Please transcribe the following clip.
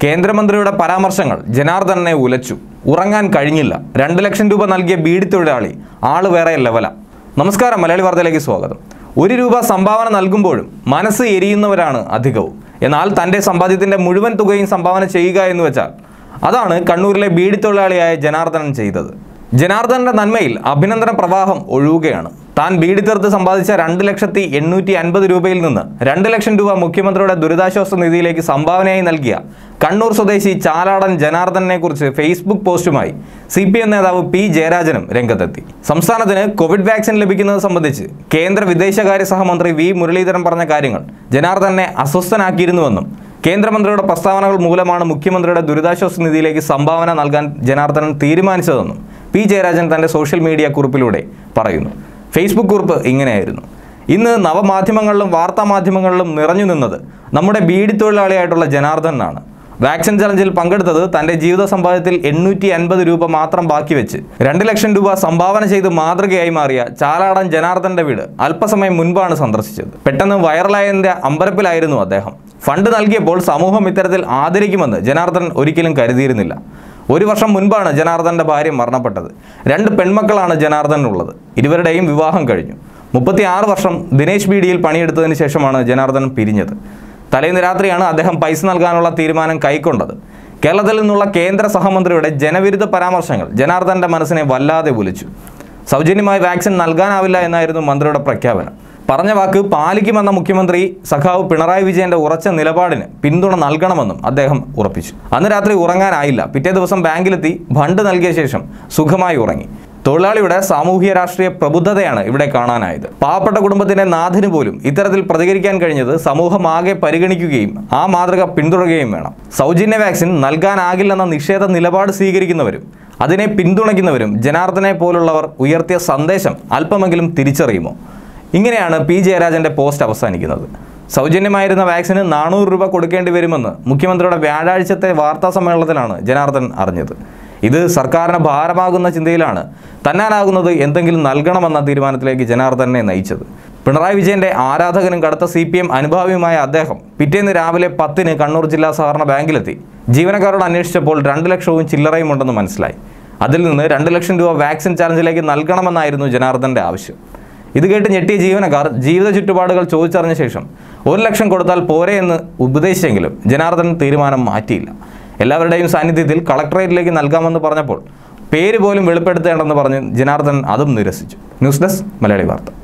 കേന്ദ്രമന്ത്രിയുടെ പരാമർശങ്ങൾ ജനാർദ്ദനെ ഉലച്ചു ഉറങ്ങാൻ കഴിഞ്ഞില്ല രണ്ട് ലക്ഷം രൂപ നൽകിയ ബീഡി തൊഴിലാളി ആള് വേറെ ലെവല നമസ്കാരം മലയാളി വാർത്തയിലേക്ക് സ്വാഗതം ഒരു രൂപ സംഭാവന നൽകുമ്പോഴും മനസ്സ് എരിയുന്നവരാണ് അധികവും എന്നാൽ തൻ്റെ സമ്പാദ്യത്തിൻ്റെ മുഴുവൻ തുകയും സംഭാവന ചെയ്യുക എന്ന് വെച്ചാൽ അതാണ് കണ്ണൂരിലെ ബീഡി തൊഴിലാളിയായ ജനാർദ്ദനൻ ചെയ്തത് ജനാർദ്ദനന്റെ നന്മയിൽ അഭിനന്ദന പ്രവാഹം ഒഴുകുകയാണ് താൻ ബീഡി തീർത്ത് സമ്പാദിച്ച രണ്ട് ലക്ഷത്തി എണ്ണൂറ്റി അൻപത് രൂപയിൽ നിന്ന് രണ്ട് ലക്ഷം രൂപ മുഖ്യമന്ത്രിയുടെ ദുരിതാശ്വാസ നിധിയിലേക്ക് സംഭാവനയായി നൽകിയ കണ്ണൂർ സ്വദേശി ചാലാടൻ ജനാർദ്ദനെ കുറിച്ച് ഫേസ്ബുക്ക് പോസ്റ്റുമായി സി പി എം നേതാവ് പി ജയരാജനും രംഗത്തെത്തി സംസ്ഥാനത്തിന് കോവിഡ് വാക്സിൻ ലഭിക്കുന്നത് സംബന്ധിച്ച് കേന്ദ്ര വിദേശകാര്യ സഹമന്ത്രി വി മുരളീധരൻ പറഞ്ഞ കാര്യങ്ങൾ ജനാർദ്ദനെ അസ്വസ്ഥനാക്കിയിരുന്നുവെന്നും കേന്ദ്രമന്ത്രിയുടെ പ്രസ്താവനകൾ മൂലമാണ് മുഖ്യമന്ത്രിയുടെ ദുരിതാശ്വാസ നിധിയിലേക്ക് സംഭാവന നൽകാൻ ജനാർദ്ദനൻ തീരുമാനിച്ചതെന്നും പി ജയരാജൻ തന്റെ സോഷ്യൽ മീഡിയ കുറിപ്പിലൂടെ പറയുന്നു ഫേസ്ബുക്ക് കുറിപ്പ് ഇങ്ങനെയായിരുന്നു ഇന്ന് നവമാധ്യമങ്ങളിലും വാർത്താ മാധ്യമങ്ങളിലും നിറഞ്ഞു നിന്നത് നമ്മുടെ ബീഡി തൊഴിലാളിയായിട്ടുള്ള ജനാർദ്ദനാണ് വാക്സിൻ ചലഞ്ചിൽ പങ്കെടുത്തത് തന്റെ ജീവിത സമ്പാദ്യത്തിൽ എണ്ണൂറ്റി അൻപത് രൂപ മാത്രം ബാക്കി വെച്ച് രണ്ട് ലക്ഷം രൂപ സംഭാവന ചെയ്ത് മാതൃകയായി മാറിയ ചാലാടൻ ജനാർദ്ദന്റെ വീട് അല്പസമയം മുൻപാണ് സന്ദർശിച്ചത് പെട്ടെന്ന് വൈറലായതിന്റെ അമ്പരപ്പിലായിരുന്നു അദ്ദേഹം ഫണ്ട് നൽകിയപ്പോൾ സമൂഹം ഇത്തരത്തിൽ ആദരിക്കുമെന്ന് ജനാർദ്ദൻ ഒരിക്കലും കരുതിയിരുന്നില്ല ഒരു വർഷം മുൻപാണ് ജനാർദ്ദന്റെ ഭാര്യ മരണപ്പെട്ടത് രണ്ട് പെൺമക്കളാണ് ജനാർദ്ദനുള്ളത് ഇരുവരുടെയും വിവാഹം കഴിഞ്ഞു മുപ്പത്തിയാറ് വർഷം ദിനേശ് ബീഡിയിൽ പണിയെടുത്തതിന് ശേഷമാണ് ജനാർദ്ദൻ പിരിഞ്ഞത് തലേന്ന് രാത്രിയാണ് അദ്ദേഹം പൈസ നൽകാനുള്ള തീരുമാനം കൈക്കൊണ്ടത് കേരളത്തിൽ നിന്നുള്ള കേന്ദ്ര സഹമന്ത്രിയുടെ ജനവിരുദ്ധ പരാമർശങ്ങൾ ജനാർദ്ദന്റെ മനസ്സിനെ വല്ലാതെ ഒലിച്ചു സൗജന്യമായി വാക്സിൻ നൽകാനാവില്ല എന്നായിരുന്നു മന്ത്രിയുടെ പ്രഖ്യാപനം പറഞ്ഞ വാക്ക് പാലിക്കുമെന്ന മുഖ്യമന്ത്രി സഖാവ് പിണറായി വിജയന്റെ ഉറച്ച നിലപാടിന് പിന്തുണ നൽകണമെന്നും അദ്ദേഹം ഉറപ്പിച്ചു അന്ന് രാത്രി ഉറങ്ങാനായില്ല പിറ്റേ ദിവസം ബാങ്കിലെത്തി ഫണ്ട് നൽകിയ ശേഷം സുഖമായി ഉറങ്ങി തൊഴിലാളിയുടെ സാമൂഹ്യ രാഷ്ട്രീയ പ്രബുദ്ധതയാണ് ഇവിടെ കാണാനായത് പാവപ്പെട്ട കുടുംബത്തിന്റെ നാഥന് പോലും ഇത്തരത്തിൽ പ്രതികരിക്കാൻ കഴിഞ്ഞത് സമൂഹം ആകെ പരിഗണിക്കുകയും ആ മാതൃക പിന്തുടരുകയും വേണം സൗജന്യ വാക്സിൻ നൽകാനാകില്ലെന്ന നിഷേധ നിലപാട് സ്വീകരിക്കുന്നവരും അതിനെ പിന്തുണയ്ക്കുന്നവരും ജനാർദ്ദനെ പോലുള്ളവർ ഉയർത്തിയ സന്ദേശം അല്പമെങ്കിലും തിരിച്ചറിയുമോ ഇങ്ങനെയാണ് പി ജയരാജന്റെ പോസ്റ്റ് അവസാനിക്കുന്നത് സൗജന്യമായിരുന്ന വാക്സിന് നാനൂറ് രൂപ കൊടുക്കേണ്ടി വരുമെന്ന് മുഖ്യമന്ത്രിയുടെ വ്യാഴാഴ്ചത്തെ വാർത്താ സമ്മേളനത്തിലാണ് ജനാർദ്ദൻ അറിഞ്ഞത് ഇത് സർക്കാരിന് ഭാരമാകുന്ന ചിന്തയിലാണ് തന്നാനാകുന്നത് എന്തെങ്കിലും നൽകണമെന്ന തീരുമാനത്തിലേക്ക് ജനാർദ്ദനെ നയിച്ചത് പിണറായി വിജയന്റെ ആരാധകനും കടുത്ത സി പി എം അനുഭാവിയുമായ അദ്ദേഹം പിറ്റേന്ന് രാവിലെ പത്തിന് കണ്ണൂർ ജില്ലാ സഹകരണ ബാങ്കിലെത്തി ജീവനക്കാരോട് അന്വേഷിച്ചപ്പോൾ രണ്ട് ലക്ഷവും ചില്ലറയും ഉണ്ടെന്ന് മനസ്സിലായി അതിൽ നിന്ന് രണ്ട് ലക്ഷം രൂപ വാക്സിൻ ചാലഞ്ചിലേക്ക് നൽകണമെന്നായിരുന്നു ജനാർദ്ദന്റെ ആവശ്യം ഇത് കേട്ട് ഞെട്ടിയ ജീവനക്കാർ ജീവിത ചുറ്റുപാടുകൾ ചോദിച്ചറിഞ്ഞ ശേഷം ഒരു ലക്ഷം കൊടുത്താൽ പോരെ എന്ന് ഉപദേശിച്ചെങ്കിലും ജനാർദ്ദൻ തീരുമാനം മാറ്റിയില്ല എല്ലാവരുടെയും സാന്നിധ്യത്തിൽ കളക്ടറേറ്റിലേക്ക് നൽകാമെന്ന് പറഞ്ഞപ്പോൾ പേര് പോലും വെളിപ്പെടുത്തേണ്ടെന്ന് പറഞ്ഞ് ജനാർദ്ദൻ അതും നിരസിച്ചു ന്യൂസ് ഡെസ്ക് മലയാളി വാർത്ത